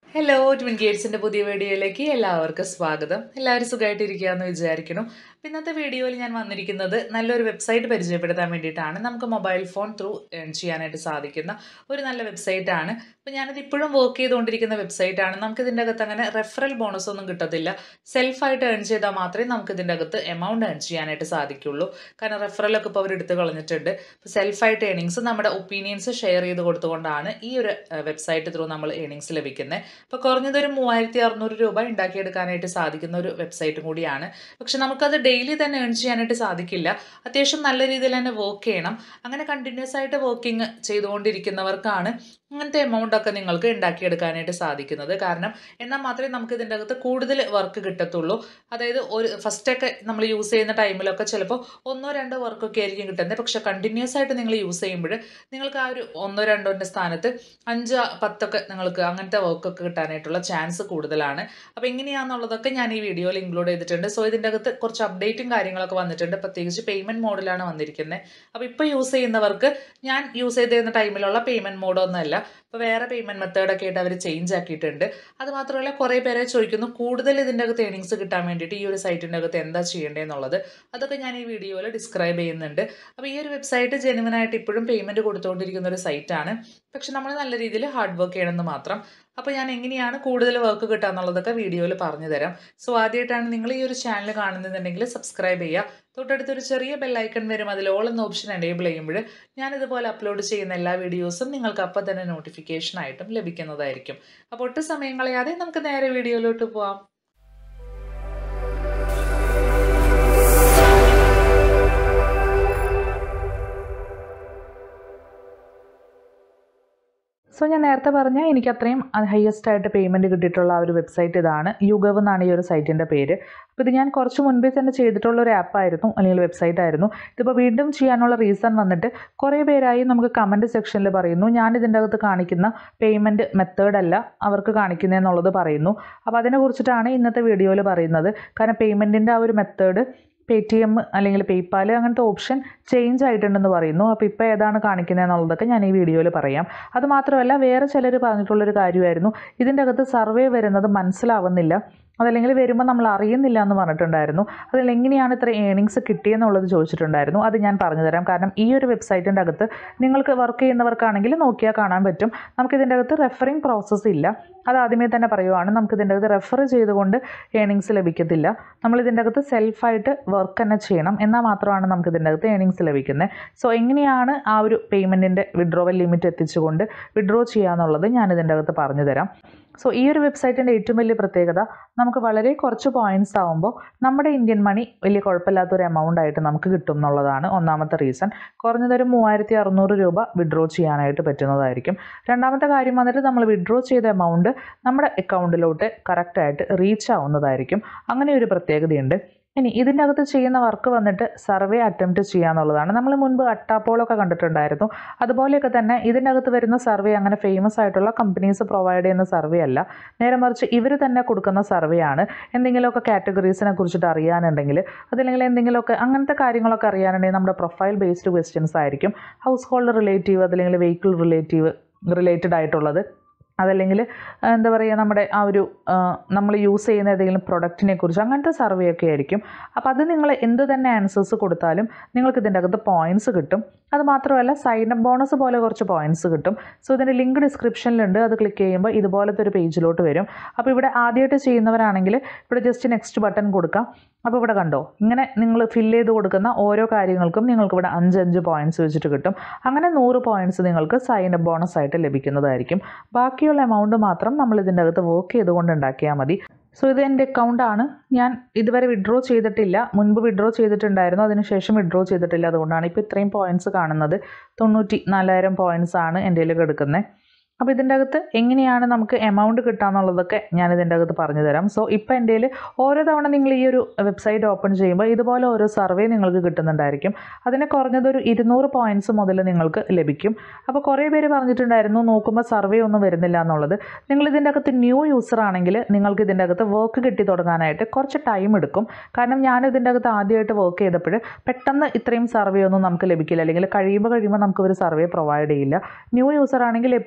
hello twin ഗേറ്റ്സിൻ്റെ പുതിയ വീഡിയോയിലേക്ക് എല്ലാവർക്കും സ്വാഗതം എല്ലാവരും സുഖമായിട്ടിരിക്കുകയെന്ന് വിചാരിക്കണം അപ്പോൾ ഇന്നത്തെ വീഡിയോയിൽ ഞാൻ വന്നിരിക്കുന്നത് നല്ലൊരു വെബ്സൈറ്റ് പരിചയപ്പെടുത്താൻ വേണ്ടിയിട്ടാണ് നമുക്ക് മൊബൈൽ ഫോൺ ത്രൂ ഏൺ ചെയ്യാനായിട്ട് സാധിക്കുന്ന ഒരു നല്ല വെബ്സൈറ്റാണ് അപ്പോൾ ഞാനിത് ഇപ്പോഴും വർക്ക് ചെയ്തുകൊണ്ടിരിക്കുന്ന വെബ്സൈറ്റാണ് നമുക്ക് ഇതിൻ്റെ അകത്ത് അങ്ങനെ റെഫറൽ ബോണസ് ഒന്നും കിട്ടത്തില്ല സെൽഫായിട്ട് ഏൺ ചെയ്താൽ മാത്രമേ നമുക്ക് ഇതിൻ്റെ അകത്ത് എമൗണ്ട് ഏൺ ചെയ്യാനായിട്ട് സാധിക്കുള്ളൂ കാരണം റെഫറലൊക്കെ ഇപ്പോൾ അവർ എടുത്ത് കളഞ്ഞിട്ടുണ്ട് അപ്പോൾ സെൽഫായിട്ട് ഏണിങ്സ് നമ്മുടെ ഒപ്പീനിയൻസ് ഷെയർ ചെയ്ത് കൊടുത്തുകൊണ്ടാണ് ഈ ഒരു വെബ്സൈറ്റ് ത്രൂ നമ്മൾ ഏണിങ്സ് ലഭിക്കുന്നത് അപ്പോൾ കുറഞ്ഞതൊരു മൂവായിരത്തി അറുന്നൂറ് രൂപ ഉണ്ടാക്കിയെടുക്കാനായിട്ട് സാധിക്കുന്ന ഒരു വെബ്സൈറ്റും കൂടിയാണ് പക്ഷെ നമുക്കത് ഡെയിലി തന്നെ ഏൺ ചെയ്യാനായിട്ട് സാധിക്കില്ല അത്യാവശ്യം നല്ല രീതിയിൽ തന്നെ വർക്ക് ചെയ്യണം അങ്ങനെ കണ്ടിന്യൂസ് ആയിട്ട് വർക്കിംഗ് ചെയ്തുകൊണ്ടിരിക്കുന്നവർക്കാണ് അങ്ങനത്തെ എമൗണ്ട് ഒക്കെ നിങ്ങൾക്ക് ഉണ്ടാക്കിയെടുക്കാനായിട്ട് സാധിക്കുന്നത് കാരണം എന്നാൽ മാത്രമേ നമുക്ക് ഇതിൻ്റെ അകത്ത് കൂടുതൽ വർക്ക് കിട്ടത്തുള്ളൂ അതായത് ഒരു ഫസ്റ്റൊക്കെ നമ്മൾ യൂസ് ചെയ്യുന്ന ടൈമിലൊക്കെ ചിലപ്പോൾ ഒന്നോ രണ്ടോ വർക്കൊക്കെ ആയിരിക്കും കിട്ടുന്നത് പക്ഷെ കണ്ടിന്യൂസ് ആയിട്ട് നിങ്ങൾ യൂസ് ചെയ്യുമ്പോൾ നിങ്ങൾക്ക് ആ ഒരു ഒന്നോ രണ്ടോൻ്റെ സ്ഥാനത്ത് അഞ്ച് പത്തൊക്കെ നിങ്ങൾക്ക് അങ്ങനത്തെ വർക്കൊക്കെ കിട്ടാനായിട്ടുള്ള ചാൻസ് കൂടുതലാണ് അപ്പോൾ എങ്ങനെയാണെന്നുള്ളതൊക്കെ ഞാൻ ഈ വീഡിയോയിൽ ഇൻക്ലൂഡ് ചെയ്തിട്ടുണ്ട് സോ ഇതിൻ്റെ അകത്ത് കുറച്ച് അപ്ഡേറ്റും കാര്യങ്ങളൊക്കെ വന്നിട്ടുണ്ട് പ്രത്യേകിച്ച് പേയ്മെൻറ്റ് മോഡിലാണ് വന്നിരിക്കുന്നത് അപ്പോൾ ഇപ്പോൾ യൂസ് ചെയ്യുന്നവർക്ക് ഞാൻ യൂസ് ചെയ്തിരുന്ന ടൈമിലുള്ള പേയ്മെൻറ്റ് മോഡൊന്നുമല്ല ഇപ്പോൾ വേറെ പേയ്മെൻറ്റ് മെത്തേഡൊക്കെ ആയിട്ട് അവർ ചേഞ്ച് ആക്കിയിട്ടുണ്ട് അത് മാത്രമല്ല കുറേ പേരെ ചോദിക്കുന്നു കൂടുതൽ ഇതിൻ്റെ അകത്ത് ഏണിങ്സ് കിട്ടാൻ വേണ്ടിയിട്ട് ഈ ഒരു സൈറ്റിൻ്റെ അകത്ത് എന്താ ചെയ്യേണ്ടതെന്നുള്ളത് അതൊക്കെ ഞാൻ ഈ വീഡിയോയിൽ ഡിസ്ക്രൈബ് ചെയ്യുന്നുണ്ട് അപ്പോൾ ഈ ഒരു വെബ്സൈറ്റ് ജെനുവനായിട്ട് ഇപ്പോഴും പേയ്മെൻറ്റ് കൊടുത്തുകൊണ്ടിരിക്കുന്ന ഒരു സൈറ്റാണ് പക്ഷെ നമ്മൾ നല്ല രീതിയിൽ ഹാർഡ് വർക്ക് ചെയ്യണമെന്ന് മാത്രം അപ്പോൾ ഞാൻ എങ്ങനെയാണ് കൂടുതൽ വർക്ക് കിട്ടുക എന്നുള്ളതൊക്കെ വീഡിയോയിൽ പറഞ്ഞു തരാം സോ ആദ്യമായിട്ടാണ് നിങ്ങൾ ഈ ഒരു ചാനൽ കാണുന്നതെന്നുണ്ടെങ്കിൽ സബ്സ്ക്രൈബ് ചെയ്യുക തൊട്ടടുത്തൊരു ചെറിയ ബെല്ലൈക്കൺ വരും അതിൽ ഓൾ എന്ന ഓപ്ഷൻ എനേബിൾ ചെയ്യുമ്പോൾ ഞാൻ ഇതുപോലെ അപ്ലോഡ് ചെയ്യുന്ന എല്ലാ വീഡിയോസും നിങ്ങൾക്ക് അപ്പം തന്നെ നോട്ടിഫിക്കേഷൻ ആയിട്ടും ലഭിക്കുന്നതായിരിക്കും അപ്പോൾ ഒട്ടും സമയം കളയാതെ നമുക്ക് നേരെ വീഡിയോയിലോട്ട് പോവാം സോ ഞാൻ നേരത്തെ പറഞ്ഞ എനിക്ക് അത്രയും ഹയസ്റ്റ് ആയിട്ട് പേയ്മെൻറ്റ് കിട്ടിയിട്ടുള്ള ആ ഒരു വെബ്സൈറ്റ് ഇതാണ് യുഗവ് എന്നാണ് ഈ ഒരു സൈറ്റിൻ്റെ പേര് അപ്പോൾ ഇത് ഞാൻ കുറച്ച് മുൻപേ തന്നെ ചെയ്തിട്ടുള്ള ഒരു ആപ്പായിരുന്നു അല്ലെങ്കിൽ വെബ്സൈറ്റ് ആയിരുന്നു ഇതിപ്പോൾ വീണ്ടും ചെയ്യാനുള്ള റീസൺ വന്നിട്ട് കുറേ പേരായി നമുക്ക് കമൻറ്റ് സെക്ഷനിൽ പറയുന്നു ഞാൻ ഇതിൻ്റെ അകത്ത് കാണിക്കുന്ന പേയ്മെൻറ്റ് മെത്തേഡല്ല അവർക്ക് കാണിക്കുന്നതെന്നുള്ളത് പറയുന്നു അപ്പോൾ അതിനെക്കുറിച്ചിട്ടാണ് ഇന്നത്തെ വീഡിയോയിൽ പറയുന്നത് കാരണം പേയ്മെൻറ്റിൻ്റെ ആ ഒരു മെത്തേഡ് പേ ടി എം അല്ലെങ്കിൽ പേയ്പാൽ അങ്ങനത്തെ ഓപ്ഷൻ ചേഞ്ച് ആയിട്ടുണ്ടെന്ന് പറയുന്നു അപ്പോൾ ഇപ്പോൾ ഏതാണ് കാണിക്കുന്നത് എന്നുള്ളതൊക്കെ ഞാൻ ഈ വീഡിയോയിൽ പറയാം അത് മാത്രമല്ല വേറെ ചിലർ പറഞ്ഞിട്ടുള്ളൊരു കാര്യമായിരുന്നു ഇതിൻ്റെ അകത്ത് സർവേ വരുന്നത് മനസ്സിലാവുന്നില്ല അതല്ലെങ്കിൽ വരുമ്പോൾ നമ്മൾ അറിയുന്നില്ല എന്ന് പറഞ്ഞിട്ടുണ്ടായിരുന്നു അതിൽ എങ്ങനെയാണ് ഇത്ര ഏണിങ്സ് കിട്ടിയെന്നുള്ളത് ചോദിച്ചിട്ടുണ്ടായിരുന്നു അത് ഞാൻ പറഞ്ഞു തരാം കാരണം ഈ ഒരു വെബ്സൈറ്റിൻ്റെ അകത്ത് നിങ്ങൾക്ക് വർക്ക് ചെയ്യുന്നവർക്കാണെങ്കിൽ നോക്കിയാൽ കാണാൻ പറ്റും നമുക്കിതിൻ്റെ അകത്ത് റെഫറിങ് പ്രോസസ്സ് ഇല്ല അത് ആദ്യമേ തന്നെ പറയുവാണ് നമുക്ക് ഇതിൻ്റെ അകത്ത് റെഫർ ചെയ്തുകൊണ്ട് ഏണിങ്സ് ലഭിക്കത്തില്ല നമ്മൾ ഇതിൻ്റെ അകത്ത് സെൽഫായിട്ട് വർക്ക് തന്നെ ചെയ്യണം എന്നാൽ മാത്രമാണ് നമുക്ക് ഇതിൻ്റെ അകത്ത് ഏണിങ്സ് ലഭിക്കുന്നത് സോ എങ്ങനെയാണ് ആ ഒരു പേയ്മെൻറ്റിൻ്റെ വിഡ്രോവൽ ലിമിറ്റ് എത്തിച്ചുകൊണ്ട് വിഡ്രോ ചെയ്യാന്നുള്ളത് ഞാൻ ഇതിൻ്റെ അകത്ത് പറഞ്ഞു തരാം സോ ഈ ഒരു വെബ്സൈറ്റിൻ്റെ ഏറ്റവും വലിയ പ്രത്യേകത നമുക്ക് വളരെ കുറച്ച് പോയിൻറ്റ്സ് ആകുമ്പോൾ നമ്മുടെ ഇന്ത്യൻ മണി വലിയ കുഴപ്പമില്ലാത്തൊരു എമൗണ്ട് ആയിട്ട് നമുക്ക് കിട്ടും എന്നുള്ളതാണ് ഒന്നാമത്തെ റീസൺ കുറഞ്ഞതൊരു മൂവായിരത്തി അറുന്നൂറ് രൂപ വിഡ്രോ ചെയ്യാനായിട്ട് പറ്റുന്നതായിരിക്കും രണ്ടാമത്തെ കാര്യം വന്നിട്ട് നമ്മൾ വിഡ്രോ ചെയ്ത എമൗണ്ട് നമ്മുടെ അക്കൗണ്ടിലോട്ട് കറക്റ്റായിട്ട് റീച്ച് ആവുന്നതായിരിക്കും അങ്ങനെ ഒരു പ്രത്യേകതയുണ്ട് ഇനി ഇതിൻ്റെ അകത്ത് ചെയ്യുന്ന വർക്ക് വന്നിട്ട് സർവേ അറ്റംപ്റ്റ് ചെയ്യുക എന്നുള്ളതാണ് നമ്മൾ മുൻപ് അട്ടാപ്പോളൊക്കെ കണ്ടിട്ടുണ്ടായിരുന്നു അതുപോലെയൊക്കെ തന്നെ ഇതിൻ്റെ അകത്ത് വരുന്ന സർവേ അങ്ങനെ ഫേമസ് ആയിട്ടുള്ള കമ്പനീസ് പ്രൊവൈഡ് ചെയ്യുന്ന സർവേ അല്ല നേരെ മറിച്ച് ഇവർ തന്നെ കൊടുക്കുന്ന സർവേ ആണ് എന്തെങ്കിലുമൊക്കെ കാറ്റഗറീസിനെ കുറിച്ചിട്ട് അറിയാനുണ്ടെങ്കിൽ അതല്ലെങ്കിൽ എന്തെങ്കിലുമൊക്കെ അങ്ങനത്തെ കാര്യങ്ങളൊക്കെ അറിയാനുണ്ടെങ്കിൽ നമ്മുടെ പ്രൊഫൈൽ ബേസ്ഡ് ക്വസ്റ്റ്യൻസ് ആയിരിക്കും ഹൗസ് ഹോൾഡ് റിലേറ്റീവ് അതല്ലെങ്കിൽ വെഹിക്കിൾ റിലേറ്റീവ് റിലേറ്റഡ് ആയിട്ടുള്ളത് അതല്ലെങ്കിൽ എന്താ പറയുക നമ്മുടെ ആ ഒരു നമ്മൾ യൂസ് ചെയ്യുന്ന ഏതെങ്കിലും പ്രൊഡക്റ്റിനെ കുറിച്ച് അങ്ങനത്തെ സർവേ ഒക്കെ ആയിരിക്കും അപ്പോൾ അത് നിങ്ങൾ എന്ത് തന്നെ ആൻസേഴ്സ് കൊടുത്താലും നിങ്ങൾക്ക് ഇതിൻ്റെ അകത്ത് പോയിൻറ്റ്സ് കിട്ടും അത് മാത്രമല്ല സൈൻ അപ്പ് ബോണസ് പോലെ കുറച്ച് പോയിൻറ്റ്സ് കിട്ടും സോ ഇതിൻ്റെ ലിങ്ക് ഡിസ്ക്രിപ്ഷനിലുണ്ട് അത് ക്ലിക്ക് ചെയ്യുമ്പോൾ ഇതുപോലത്തെ ഒരു പേജിലോട്ട് വരും അപ്പോൾ ഇവിടെ ആദ്യമായിട്ട് ചെയ്യുന്നവരാണെങ്കിൽ ഇവിടെ ജസ്റ്റ് നെക്സ്റ്റ് ബട്ടൺ കൊടുക്കാം അപ്പോൾ ഇവിടെ കണ്ടോ ഇങ്ങനെ നിങ്ങൾ ഫില്ല് ചെയ്ത് കൊടുക്കുന്ന ഓരോ കാര്യങ്ങൾക്കും നിങ്ങൾക്ക് ഇവിടെ അഞ്ച് അഞ്ച് പോയിൻറ്റ്സ് വെച്ചിട്ട് കിട്ടും അങ്ങനെ നൂറ് പോയിൻറ്റ്സ് നിങ്ങൾക്ക് സൈൻ അപ്പ് ബോണസ് ആയിട്ട് ലഭിക്കുന്നതായിരിക്കും ബാക്കിയുള്ള എമൗണ്ട് മാത്രം നമ്മൾ ഇതിൻ്റെ അകത്ത് വർക്ക് ചെയ്തുകൊണ്ട് ഉണ്ടാക്കിയാൽ മതി സോ ഇത് എൻ്റെ അക്കൗണ്ടാണ് ഞാൻ ഇതുവരെ വിഡ്രോ ചെയ്തിട്ടില്ല മുൻപ് വിഡ്രോ ചെയ്തിട്ടുണ്ടായിരുന്നു അതിനുശേഷം വിഡ്രോ ചെയ്തിട്ടില്ല അതുകൊണ്ടാണ് ഇപ്പോൾ ഇത്രയും പോയിൻറ്റ്സ് കാണുന്നത് തൊണ്ണൂറ്റി നാലായിരം പോയിൻറ്റ്സ് ആണ് എൻ്റെ കയ്യിൽ കിടക്കുന്നത് അപ്പോൾ ഇതിൻ്റെ അകത്ത് എങ്ങനെയാണ് നമുക്ക് എമൗണ്ട് കിട്ടാന്നുള്ളതൊക്കെ ഞാൻ ഇതിൻ്റെ അകത്ത് പറഞ്ഞു തരാം സോ ഇപ്പോൾ എൻ്റെ കയ്യിൽ ഓരോ തവണ നിങ്ങൾ ഈ ഒരു വെബ്സൈറ്റ് ഓപ്പൺ ചെയ്യുമ്പോൾ ഇതുപോലെ ഓരോ സർവേ നിങ്ങൾക്ക് കിട്ടുന്നുണ്ടായിരിക്കും അതിന് കുറഞ്ഞതൊരു ഇരുന്നൂറ് പോയിൻറ്റ്സ് മുതൽ നിങ്ങൾക്ക് ലഭിക്കും അപ്പോൾ കുറേ പേര് പറഞ്ഞിട്ടുണ്ടായിരുന്നു നോക്കുമ്പോൾ സർവേ ഒന്നും വരുന്നില്ല എന്നുള്ളത് നിങ്ങൾ ഇതിൻ്റെ അകത്ത് ന്യൂ യൂസർ ആണെങ്കിൽ നിങ്ങൾക്ക് ഇതിൻ്റെ അകത്ത് വർക്ക് കിട്ടി തുടങ്ങാനായിട്ട് കുറച്ച് ടൈം എടുക്കും കാരണം ഞാൻ ഇതിൻ്റെ അകത്ത് ആദ്യമായിട്ട് വർക്ക് ചെയ്തപ്പോൾ പെട്ടെന്ന് ഇത്രയും സർവേ ഒന്നും നമുക്ക് ലഭിക്കില്ല അല്ലെങ്കിൽ കഴിയുമ്പോൾ കഴിയുമ്പോൾ നമുക്ക് ഒരു സർവേ പ്രൊവൈഡ് ചെയ്യില്ല ന്യൂ യൂസർ ആണെങ്കിൽ എപ്പോഴും നമുക്ക്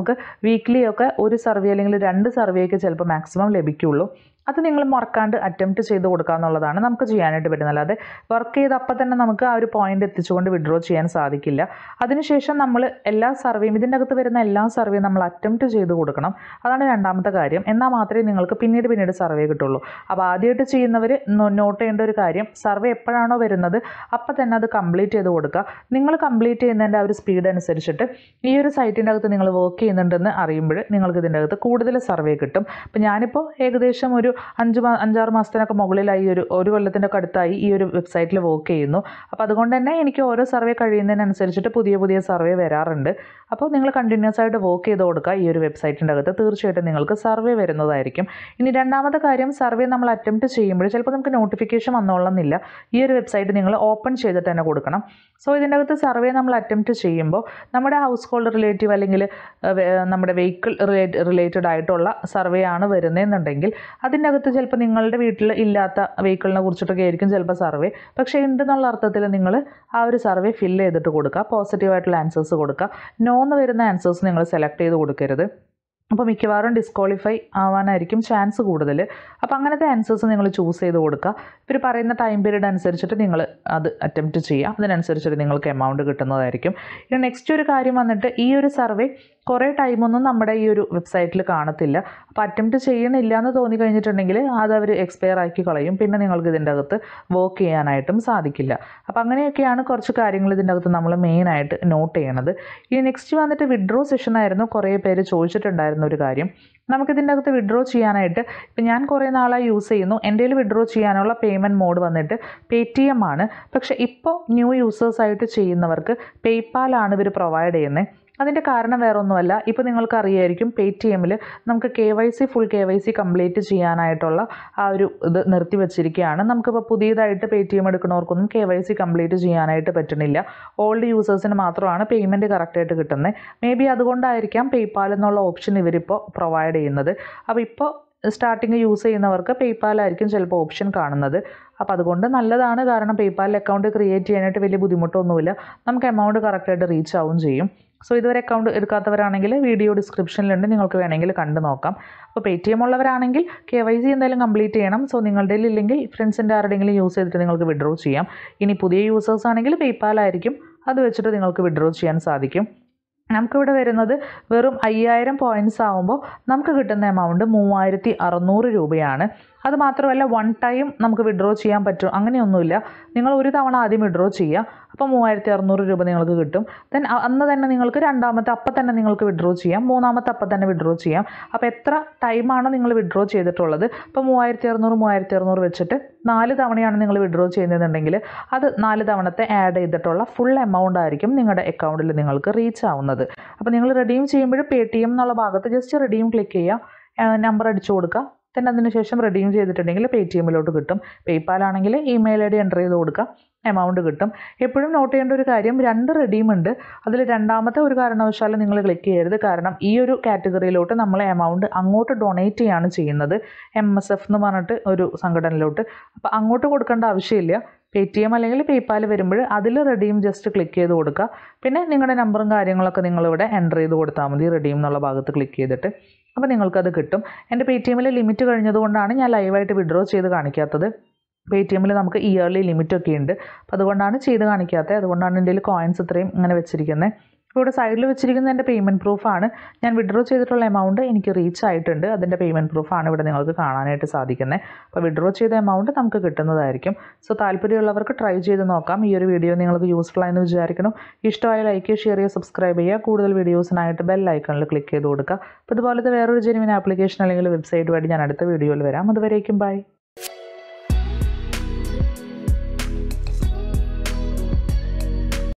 നമുക്ക് വീക്ക്ലി ഒക്കെ ഒരു സർവേ അല്ലെങ്കിൽ രണ്ട് സർവേയൊക്കെ ചിലപ്പോൾ മാക്സിമം ലഭിക്കുള്ളൂ അത് നിങ്ങൾ മറക്കാണ്ട് അറ്റംപ്റ്റ് ചെയ്ത് കൊടുക്കുക എന്നുള്ളതാണ് നമുക്ക് ചെയ്യാനായിട്ട് പറ്റുന്നത് അല്ലാതെ വർക്ക് ചെയ്ത് അപ്പം തന്നെ നമുക്ക് ആ ഒരു പോയിന്റ് എത്തിച്ചുകൊണ്ട് വിഡ്രോ ചെയ്യാൻ സാധിക്കില്ല അതിനുശേഷം നമ്മൾ എല്ലാ സർവേയും ഇതിൻ്റെ അകത്ത് വരുന്ന എല്ലാ സർവേയും നമ്മൾ അറ്റംപ്റ്റ് ചെയ്ത് കൊടുക്കണം അതാണ് രണ്ടാമത്തെ കാര്യം എന്നാൽ മാത്രമേ നിങ്ങൾക്ക് പിന്നീട് പിന്നീട് സർവേ കിട്ടുള്ളൂ അപ്പോൾ ആദ്യമായിട്ട് ചെയ്യുന്നവർ നോട്ട് ചെയ്യേണ്ട ഒരു കാര്യം സർവേ എപ്പോഴാണോ വരുന്നത് അപ്പം തന്നെ അത് കംപ്ലീറ്റ് ചെയ്ത് കൊടുക്കുക നിങ്ങൾ കംപ്ലീറ്റ് ചെയ്യുന്നതിൻ്റെ ആ ഒരു സ്പീഡ് അനുസരിച്ചിട്ട് ഈ ഒരു സൈറ്റിൻ്റെ അകത്ത് നിങ്ങൾ വർക്ക് ചെയ്യുന്നുണ്ടെന്ന് അറിയുമ്പോൾ നിങ്ങൾക്ക് ഇതിൻ്റെ അകത്ത് കൂടുതൽ സർവേ കിട്ടും അപ്പോൾ ഞാനിപ്പോൾ ഏകദേശം ഒരു അഞ്ച് മാ അഞ്ചാറ് മാസത്തിനൊക്കെ മുകളിലായി ഒരു ഒരു കൊല്ലത്തിൻ്റെ ഒക്കെ അടുത്തായി ഈ ഒരു വെബ്സൈറ്റിൽ വർക്ക് ചെയ്യുന്നു അപ്പോൾ അതുകൊണ്ട് തന്നെ എനിക്ക് ഓരോ സർവേ കഴിയുന്നതിനനുസരിച്ചിട്ട് പുതിയ പുതിയ സർവേ വരാറുണ്ട് അപ്പോൾ നിങ്ങൾ കണ്ടിന്യൂസ് ആയിട്ട് വർക്ക് ചെയ്ത് കൊടുക്കുക ഈ ഒരു വെബ്സൈറ്റിൻ്റെ അകത്ത് തീർച്ചയായിട്ടും നിങ്ങൾക്ക് സർവേ വരുന്നതായിരിക്കും ഇനി രണ്ടാമത്തെ കാര്യം സർവേ നമ്മൾ അറ്റംപ്റ്റ് ചെയ്യുമ്പോൾ ചിലപ്പോൾ നമുക്ക് നോട്ടിഫിക്കേഷൻ വന്നോളന്നില്ല ഈ ഒരു വെബ്സൈറ്റ് നിങ്ങൾ ഓപ്പൺ ചെയ്തിട്ട് തന്നെ കൊടുക്കണം സോ ഇതിൻ്റെ അകത്ത് സർവേ നമ്മൾ അറ്റംപ്റ്റ് ചെയ്യുമ്പോൾ നമ്മുടെ ഹൗസ് ഹോൾഡ് റിലേറ്റീവ് അല്ലെങ്കിൽ ഏഹ്, വേ- നമ്മുടെ വെഹിക്കിൾ റിലേറ്റ് റിലേറ്റഡ് ആയിട്ടുള്ള സർവേ ആണ് വരുന്നതെന്നുണ്ടെങ്കിൽ അതിൻ്റെ അകത്ത് ചിലപ്പോൾ നിങ്ങളുടെ വീട്ടിൽ ഇല്ലാത്ത വെഹിക്കിളിനെ കുറിച്ചിട്ടൊക്കെ ആയിരിക്കും ചിലപ്പോൾ സർവേ പക്ഷേ ഉണ്ടെന്നുള്ള അർത്ഥത്തിൽ നിങ്ങൾ ആ ഒരു സർവേ ഫില്ല് ചെയ്തിട്ട് കൊടുക്കുക പോസിറ്റീവായിട്ടുള്ള ആൻസേഴ്സ് കൊടുക്കുക നോ എന്ന് വരുന്ന ആൻസേഴ്സ് നിങ്ങൾ സെലക്ട് ചെയ്ത് കൊടുക്കരുത് അപ്പോൾ മിക്കവാറും ഡിസ്ക്വാളിഫൈ ആവാനായിരിക്കും ചാൻസ് കൂടുതൽ അപ്പോൾ അങ്ങനത്തെ ആൻസേഴ്സ് നിങ്ങൾ ചൂസ് ചെയ്ത് കൊടുക്കുക ഇവർ പറയുന്ന ടൈം പീരീഡ് അനുസരിച്ചിട്ട് നിങ്ങൾ അത് അറ്റംപ്റ്റ് ചെയ്യുക അതിനനുസരിച്ചിട്ട് നിങ്ങൾക്ക് എമൗണ്ട് കിട്ടുന്നതായിരിക്കും ഇനി നെക്സ്റ്റ് ഒരു കാര്യം വന്നിട്ട് ഈ ഒരു സർവേ കുറേ ടൈമൊന്നും നമ്മുടെ ഈ ഒരു വെബ്സൈറ്റിൽ കാണത്തില്ല അപ്പോൾ അറ്റംപ്റ്റ് ചെയ്യണില്ല എന്ന് തോന്നി കഴിഞ്ഞിട്ടുണ്ടെങ്കിൽ അത് അവർ എക്സ്പയർ ആക്കി കളയും പിന്നെ നിങ്ങൾക്ക് ഇതിൻ്റെ അകത്ത് വർക്ക് ചെയ്യാനായിട്ടും സാധിക്കില്ല അപ്പോൾ അങ്ങനെയൊക്കെയാണ് കുറച്ച് കാര്യങ്ങൾ ഇതിൻ്റെ അകത്ത് നമ്മൾ മെയിനായിട്ട് നോട്ട് ചെയ്യണത് ഇനി നെക്സ്റ്റ് വന്നിട്ട് വിഡ്രോ സെഷൻ ആയിരുന്നു കുറേ പേര് ചോദിച്ചിട്ടുണ്ടായിരുന്ന ഒരു കാര്യം നമുക്കിതിൻ്റെ അകത്ത് വിഡ്രോ ചെയ്യാനായിട്ട് ഇപ്പം ഞാൻ കുറേ നാളായി യൂസ് ചെയ്യുന്നു എൻ്റെ കയ്യിൽ വിഡ്രോ ചെയ്യാനുള്ള പേയ്മെൻറ്റ് മോഡ് വന്നിട്ട് പേ ടി എം ആണ് പക്ഷേ ഇപ്പോൾ ന്യൂ യൂസേഴ്സായിട്ട് ചെയ്യുന്നവർക്ക് പേയ്പാലാണ് ഇവർ പ്രൊവൈഡ് ചെയ്യുന്നത് അതിൻ്റെ കാരണം വേറെ ഒന്നുമല്ല ഇപ്പോൾ നിങ്ങൾക്ക് അറിയായിരിക്കും പേ ടി എമ്മിൽ നമുക്ക് K Y C full K Y C complete ചെയ്യാനായിട്ടുള്ള ആ ഒരു ഇത് നിർത്തി വെച്ചിരിക്കുകയാണ് നമുക്കിപ്പോൾ പുതിയതായിട്ട് പേ ടി എം എടുക്കുന്നവർക്കൊന്നും കെ വൈ സി കംപ്ലീറ്റ് ചെയ്യാനായിട്ട് പറ്റണില്ല ഓൾഡ് യൂസേഴ്സിന് മാത്രമാണ് പേയ്മെൻറ്റ് കറക്റ്റായിട്ട് കിട്ടുന്നത് മേ ബി അതുകൊണ്ടായിരിക്കാം പേയ്പാൽ എന്നുള്ള ഓപ്ഷൻ ഇവരിപ്പോൾ പ്രൊവൈഡ് ചെയ്യുന്നത് അപ്പോൾ ഇപ്പോൾ സ്റ്റാർട്ടിങ് യൂസ് ചെയ്യുന്നവർക്ക് പേയ്പാലായിരിക്കും ചിലപ്പോൾ ഓപ്ഷൻ കാണുന്നത് അപ്പോൾ അതുകൊണ്ട് നല്ലതാണ് കാരണം പേയ്പാൽ അക്കൗണ്ട് ക്രിയേറ്റ് ചെയ്യാനായിട്ട് വലിയ ബുദ്ധിമുട്ടൊന്നുമില്ല നമുക്ക് എമൗണ്ട് കറക്റ്റായിട്ട് റീച്ച് ആവും ചെയ്യും സോ ഇതുവരെ അക്കൗണ്ട് എടുക്കാത്തവരാണെങ്കിൽ വീഡിയോ ഡിസ്ക്രിപ്ഷനിലുണ്ട് നിങ്ങൾക്ക് വേണമെങ്കിൽ കണ്ടു നോക്കാം അപ്പോൾ പേ ടി എം ഉള്ളവരാണെങ്കിൽ കെ വൈ സി എന്തായാലും കംപ്ലീറ്റ് ചെയ്യണം സോ നിങ്ങളുടെ ഇല്ലെങ്കിൽ ഫ്രണ്ട്സിൻ്റെ ആരുടെയെങ്കിലും യൂസ് ചെയ്തിട്ട് നിങ്ങൾക്ക് വിഡ്രോ ചെയ്യാം ഇനി പുതിയ യൂസേഴ്സ് ആണെങ്കിൽ പേയ്പാലായിരിക്കും അത് വെച്ചിട്ട് നിങ്ങൾക്ക് വിഡ്രോ ചെയ്യാൻ സാധിക്കും നമുക്കിവിടെ വരുന്നത് വെറും അയ്യായിരം പോയിൻറ്റ്സ് ആകുമ്പോൾ നമുക്ക് കിട്ടുന്ന എമൗണ്ട് മൂവായിരത്തി അറുന്നൂറ് രൂപയാണ് അത് മാത്രമല്ല വൺ ടൈം നമുക്ക് വിഡ്രോ ചെയ്യാൻ പറ്റും അങ്ങനെയൊന്നുമില്ല നിങ്ങൾ ഒരു തവണ ആദ്യം വിഡ്രോ ചെയ്യുക അപ്പോൾ മൂവായിരത്തി അറുന്നൂറ് രൂപ നിങ്ങൾക്ക് കിട്ടും ദെൻ അന്ന് തന്നെ നിങ്ങൾക്ക് രണ്ടാമത്തെ അപ്പം തന്നെ നിങ്ങൾക്ക് വിഡ്രോ ചെയ്യാം മൂന്നാമത്തെ അപ്പം തന്നെ വിഡ്രോ ചെയ്യാം അപ്പോൾ എത്ര ടൈമാണോ നിങ്ങൾ വിഡ്രോ ചെയ്തിട്ടുള്ളത് ഇപ്പോൾ മൂവായിരത്തി അറുന്നൂറ് മൂവായിരത്തി അറുന്നൂറ് വെച്ചിട്ട് നാല് തവണയാണ് നിങ്ങൾ വിഡ്രോ ചെയ്യുന്നതെന്നുണ്ടെങ്കിൽ അത് നാല് തവണത്തെ ആഡ് ചെയ്തിട്ടുള്ള ഫുൾ എമൗണ്ട് ആയിരിക്കും നിങ്ങളുടെ അക്കൗണ്ടിൽ നിങ്ങൾക്ക് റീച്ച് ആവുന്നത് അപ്പോൾ നിങ്ങൾ റെഡീം ചെയ്യുമ്പോൾ പേ ടി എം എന്നുള്ള ഭാഗത്ത് ജസ്റ്റ് റെഡീം ക്ലിക്ക് ചെയ്യുക നമ്പർ അടിച്ചു കൊടുക്കുക then അതിന് ശേഷം റെഡീം ചെയ്തിട്ടുണ്ടെങ്കിൽ പേ ടി എമ്മിലോട്ട് കിട്ടും പേയ്പാൽ ആണെങ്കിൽ ഇമെയിൽ ഐ ഡി എൻ്റർ ചെയ്ത് കൊടുക്കുക എമൗണ്ട് കിട്ടും എപ്പോഴും നോട്ട് ചെയ്യേണ്ട ഒരു കാര്യം രണ്ട് റെഡീം ഉണ്ട് അതിൽ രണ്ടാമത്തെ ഒരു കാരണവശാലും നിങ്ങൾ ക്ലിക്ക് ചെയ്യരുത് കാരണം ഈ ഒരു കാറ്റഗറിയിലോട്ട് നമ്മൾ എമൗണ്ട് അങ്ങോട്ട് ഡൊണേറ്റ് ചെയ്യാണ് ചെയ്യുന്നത് എം എസ് എഫ് എന്ന് പറഞ്ഞിട്ട് ഒരു സംഘടനയിലോട്ട് അപ്പോൾ അങ്ങോട്ട് കൊടുക്കേണ്ട ആവശ്യമില്ല പേ ടി എം അല്ലെങ്കിൽ പേയ്പാൽ വരുമ്പോൾ അതിൽ റെഡീം ജസ്റ്റ് ക്ലിക്ക് ചെയ്ത് കൊടുക്കുക പിന്നെ നിങ്ങളുടെ നമ്പറും കാര്യങ്ങളൊക്കെ നിങ്ങളിവിടെ എൻ്റർ ചെയ്ത് കൊടുത്താൽ മതി റെഡീം എന്നുള്ള ഭാഗത്ത് ക്ലിക്ക് ചെയ്തിട്ട് അപ്പോൾ നിങ്ങൾക്കത് കിട്ടും എൻ്റെ പേ ടി എമ്മിൽ ലിമിറ്റ് കഴിഞ്ഞതുകൊണ്ടാണ് ഞാൻ ലൈവായിട്ട് വിഡ്രോ ചെയ്ത് കാണിക്കാത്തത് പേ ടി എമ്മിൽ നമുക്ക് ഇയർലി ലിമിറ്റ് ഒക്കെ ഉണ്ട് അപ്പോൾ അതുകൊണ്ടാണ് ചെയ്ത് കാണിക്കാത്തത് അതുകൊണ്ടാണ് എൻ്റെ കയ്യിൽ കോയിൻസ് ഇത്രയും ഇങ്ങനെ വെച്ചിരിക്കുന്നത് ഇപ്പോൾ ഇവിടെ സൈഡിൽ വെച്ചിരിക്കുന്ന എൻ്റെ പേയ്മെൻറ്റ് പ്രൂഫാണ് ഞാൻ വിഡ്രോ ചെയ്തിട്ടുള്ള എമൗണ്ട് എനിക്ക് റീച്ച് ആയിട്ടുണ്ട് അതിൻ്റെ പേയ്മെൻറ്റ് പ്രൂഫാണ് ഇവിടെ നിങ്ങൾക്ക് കാണാനായിട്ട് സാധിക്കുന്നത് അപ്പോൾ വിഡ്രോ ചെയ്ത എമൗണ്ട് നമുക്ക് കിട്ടുന്നതായിരിക്കും സോ താല്പര്യമുള്ളവർക്ക് ട്രൈ ചെയ്ത് നോക്കാം ഈ ഒരു വീഡിയോ നിങ്ങൾക്ക് യൂസ്ഫുൾ ആയെന്ന് വിചാരിക്കണം ഇഷ്ടമായ ലൈക്ക് ഷെയർ ചെയ്യുക സബ്സ്ക്രൈബ് ചെയ്യുക കൂടുതൽ വീഡിയോസിനായിട്ട് ബെൽ ഐക്കണിൽ ക്ലിക്ക് ചെയ്ത് കൊടുക്കുക അപ്പോൾ ഇതുപോലത്തെ വേറൊരു ജെനുവിൻ ആപ്ലിക്കേഷൻ അല്ലെങ്കിൽ വെബ്സൈറ്റ് വഴി ഞാൻ അടുത്ത വീഡിയോയിൽ വരാം അതുവരേക്കും ബൈ